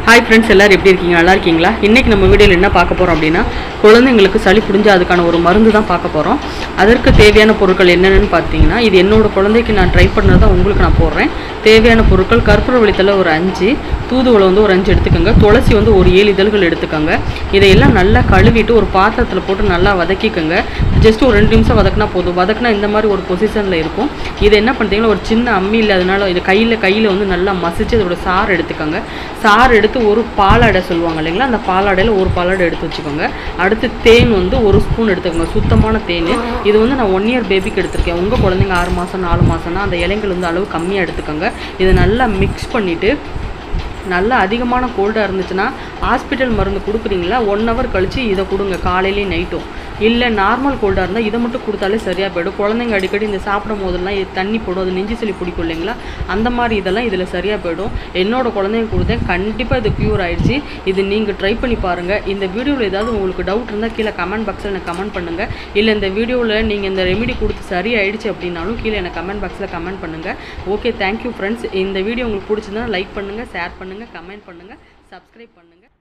hi friends எல்லாரும் எப்படி இருக்கீங்க நல்லா இருக்கீங்களா இன்றைக்கி நம்ம வீடியோவில் என்ன பார்க்க போகிறோம் அப்படின்னா குழந்தைங்களுக்கு சளி பிடிஞ்சா அதுக்கான ஒரு மருந்து தான் பார்க்க போகிறோம் அதற்கு தேவையான பொருட்கள் என்னென்னு பார்த்தீங்கன்னா இது என்னோட குழந்தைக்கு நான் ட்ரை பண்ணதை உங்களுக்கு நான் போடுறேன் தேவையான பொருட்கள் கற்பூர வழித்தலை ஒரு அஞ்சு தூதுவளை வந்து ஒரு அஞ்சு எடுத்துக்கோங்க துளசி வந்து ஒரு ஏழு இதழ்கள் எடுத்துக்கோங்க இதையெல்லாம் நல்லா கழுவிட்டு ஒரு பாத்திரத்தில் போட்டு நல்லா வதக்கிக்கோங்க ஜஸ்ட் ஒரு ரெண்டு நிமிஷம் வதக்குனா போதும் வதக்குனா இந்த மாதிரி ஒரு பொசிஷனில் இருக்கும் இதை என்ன பண்ணுறீங்கன்னா ஒரு சின்ன அம்மி இல்லாதனால இது கையில் கையில் வந்து நல்லா மசிச்சு அதோட சாறு எடுத்துக்கோங்க சாறு எடுத்து ஒரு பாலாடை சொல்லுவாங்க இல்லைங்களா அந்த பாலாடையில் ஒரு பாலாடை எடுத்து வச்சுக்கோங்க அடுத்து தேன் வந்து ஒரு ஸ்பூன் எடுத்துக்கோங்க சுத்தமான தேன் இது வந்து நான் ஒன் இயர் பேபிக்கு எடுத்திருக்கேன் உங்கள் குழந்தைங்க ஆறு மாதம் நாலு மாதம்னா அந்த இலைங்கள் வந்து அளவு கம்மியாக எடுத்துக்கோங்க இதை நல்லா மிக்ஸ் பண்ணிவிட்டு நல்லா அதிகமான கோல்டாக இருந்துச்சுன்னா ஹாஸ்பிட்டல் மருந்து கொடுக்குறீங்களா ஒன் ஹவர் கழித்து இதை கொடுங்க காலையிலையும் நைட்டும் இல்லை நார்மல் கோல்டாக இருந்தால் இதை மட்டும் கொடுத்தாலே சரியாக போயிடும் குழந்தைங்க அடிக்கடி இந்த சாப்பிடும் போதெல்லாம் இது தண்ணி போடும் அது நெஞ்சு சளி பிடிக்கும் இல்லைங்களா அந்த மாதிரி இதெல்லாம் இதில் சரியாக போயிடும் என்னோட குழந்தைங்க கொடுத்தேன் கண்டிப்பாக இது க்யூர் ஆயிடுச்சு இது நீங்கள் ட்ரை பண்ணி பாருங்கள் இந்த வீடியோவில் ஏதாவது உங்களுக்கு டவுட் இருந்தால் கீழே கமெண்ட் பாக்ஸில் எனக்கு கமெண்ட் பண்ணுங்கள் இல்லை இந்த வீடியோவில் நீங்கள் இந்த ரெமெடி கொடுத்து சரி ஆயிடுச்சு அப்படின்னாலும் கீழே எனக்கு கமெண்ட் பாக்ஸில் கமெண்ட் பண்ணுங்கள் ஓகே தேங்க்யூ ஃப்ரெண்ட்ஸ் இந்த வீடியோ உங்களுக்கு பிடிச்சிருந்தா லைக் பண்ணுங்கள் ஷேர் பண்ணுங்கள் கமெண்ட் பண்ணுங்கள் சப்ஸ்கிரைப் பண்ணுங்கள்